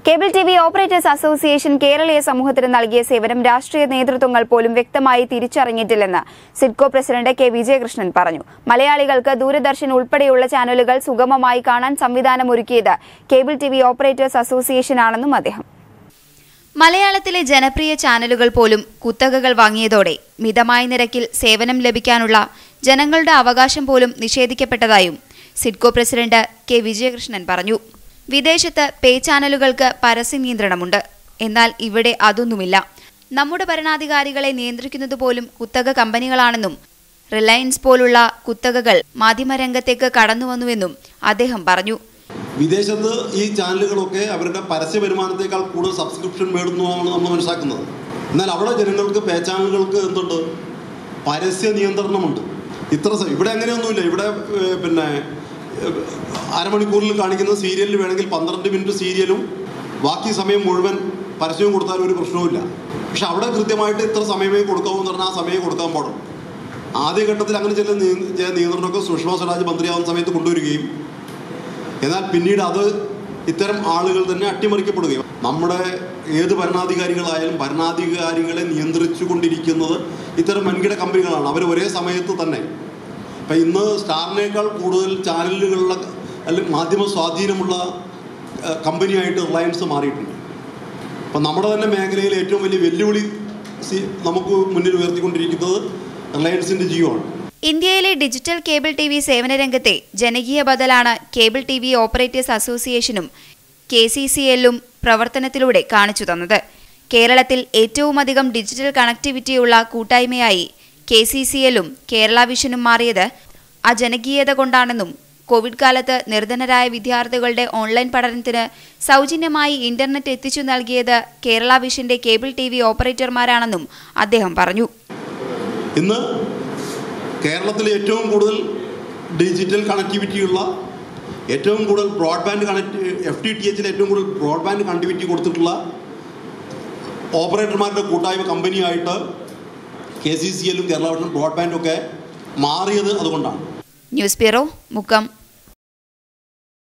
cable T V operators association കേരളീയ സമൂഹത്തിന് നൽകിയ സേവനം രാഷ്ട്രീയ നേതൃത്വങ്ങൾ പോലും വ്യക്തമായി തിരിച്ചറിഞ്ഞിട്ടില്ലെന്ന് സിഡ്കോ പ്രസിഡന്റ് കെ വിജയകൃഷ്ണൻ പറഞ്ഞു മലയാളികൾക്ക് ദൂരദർശൻ ഉൾപ്പെടെയുള്ള ചാനലുകൾ സുഗമമായി കാണാൻ സംവിധാനമൊരുക്കിയത് കേബിൾ ടി വി ഓപ്പറേറ്റേഴ്സ് അസോസിയേഷനാണെന്നും അദ്ദേഹം മലയാളത്തിലെ ജനപ്രിയ ചാനലുകൾ പോലും കുത്തകകൾ വാങ്ങിയതോടെ മിതമായ നിരക്കിൽ സേവനം ലഭിക്കാനുള്ള ജനങ്ങളുടെ അവകാശം പോലും നിഷേധിക്കപ്പെട്ടതായും സിഡ്കോ പ്രസിഡന്റ് കെ വിജയകൃഷ്ണൻ പറഞ്ഞു വിദേശത്ത് പേ ചാനലുകൾക്ക് പരസ്യ നിയന്ത്രണമുണ്ട് എന്നാൽ ഇവിടെ അതൊന്നുമില്ല നമ്മുടെ ഭരണാധികാരികളെ നിയന്ത്രിക്കുന്നത് പോലും കുത്തക കമ്പനികളാണെന്നും റിലയൻസ് പോലുള്ള കുത്തകകൾ മാധ്യമരംഗത്തേക്ക് കടന്നുവന്നുവെന്നും അദ്ദേഹം പറഞ്ഞു വിദേശത്ത് ഈ ചാനലുകളൊക്കെ അവരുടെ പരസ്യ വരുമാനത്തേക്കാൾ കൂടുതൽ സബ്സ്ക്രിപ്ഷൻ മേടുന്നതാണ് നമ്മൾ മനസ്സിലാക്കുന്നത് എന്നാൽ അവിടെ ജനങ്ങൾക്ക് പേ ചാനലുകൾക്ക് എന്തുണ്ട് പരസ്യ നിയന്ത്രണമുണ്ട് ഇത്ര സ- ഇവിടെ അങ്ങനെയൊന്നുമില്ല ഇവിടെ ഏഹ്, പിന്നെ ഏഹ്, അരമണിക്കൂറിൽ കാണിക്കുന്ന സീരിയലിൽ വേണമെങ്കിൽ പന്ത്രണ്ട് മിനിറ്റ് സീരിയലും ബാക്കി സമയം മുഴുവൻ പരസ്യവും കൊടുത്താലും ഒരു പ്രശ്നവുമില്ല പക്ഷെ അവിടെ കൃത്യമായിട്ട് ഇത്ര സമയമേ കൊടുക്കാവൂ എന്ന് പറഞ്ഞാൽ ആ സമയം കൊടുക്കാൻ പാടും ആദ്യഘട്ടത്തിൽ അങ്ങനെ ചില നിയ- ചില നിയന്ത്രണമൊക്കെ സുഷമ സ്വരാജ് മന്ത്രിയാവുന്ന സമയത്ത് കൊണ്ടുവരികയും എന്നാൽ പിന്നീട് അത് ഇത്തരം ആളുകൾ തന്നെ അട്ടിമറിക്കപ്പെടുകയും നമ്മുടെ ഏത് ഭരണാധികാരികളായാലും ഭരണാധികാരികളെ നിയന്ത്രിച്ചു കൊണ്ടിരിക്കുന്നത് ഇത്തരം വൻകിട കമ്പനികളാണ് അവർ ഒരേ സമയത്ത് തന്നെ ഇപ്പം ഇന്ന് സ്റ്റാറിനേക്കാൾ കൂടുതൽ ചാനലുകളുള്ള അല്ലെങ്കിൽ മാധ്യമ സ്വാധീനമുള്ള ഏഹ്, കമ്പനിയായിട്ട് റിലയൻസ് മാറിയിട്ടുണ്ട് അപ്പം നമ്മുടെ തന്നെ മേഖലയിൽ ഏറ്റവും വലിയ വെല്ലുവിളി സി- നമുക്ക് മുന്നിൽ ഉയർത്തിക്കൊണ്ടിരിക്കുന്നത് റിലയൻസിൻ്റെ ജിയോ ആണ് ഇന്ത്യയിലെ ഡിജിറ്റൽ കേബിൾ ടി വി സേവന രംഗത്തെ ജനകീയ ബദലാണ് കേബിൾ ടി വി ഓപ്പറേറ്റേഴ്സ് അസോസിയേഷനും കെ സി സി എല്ലും പ്രവർത്തനത്തിലൂടെ കാണിച്ചു തന്നത് കേരളത്തിൽ ഏറ്റവുമധികം ഡിജിറ്റൽ കണക്ടിവിറ്റിയുള്ള കൂട്ടായ്മയായി കെ സി സി എല്ലും കേരള വിഷനും മാറിയത് ആ ജനകീയത കൊണ്ടാണെന്നും കോവിഡ് കാലത്ത് നിർധനരായ വിദ്യാർത്ഥികളുടെ ഓൺലൈൻ പഠനത്തിന് സൗജന്യമായി ഇന്റർനെറ്റ് എത്തിച്ചു നൽകിയത് കേരള വിഷന്റെ കേബിൾ ടി വി ഓപ്പറേറ്റർമാരാണെന്നും അദ്ദേഹം പറഞ്ഞു ഇന്ന് കേരളത്തിൽ ഏറ്റവും കൂടുതൽ ഡിജിറ്റൽ കണക്ടിവിറ്റിയുള്ള ഏറ്റവും കൂടുതൽ broadband connect F T T എച്ചിൽ ഏറ്റവും കൂടുതൽ ബ്രോഡ്ബാൻഡ് കണക്ടിവിറ്റി കൊടുത്തിട്ടുള്ള ഓപ്പറേറ്റർമാരുടെ കൂട്ടായ്മ കമ്പനിയായിട്ട് കെ സി സി എല്ലും കേരള വിഷൻ ബ്രോഡ്ബാൻഡും ഒക്കെ മാറിയത് അതുകൊണ്ടാണ് ന്യൂസ് ബ്യൂറോ മുക്കം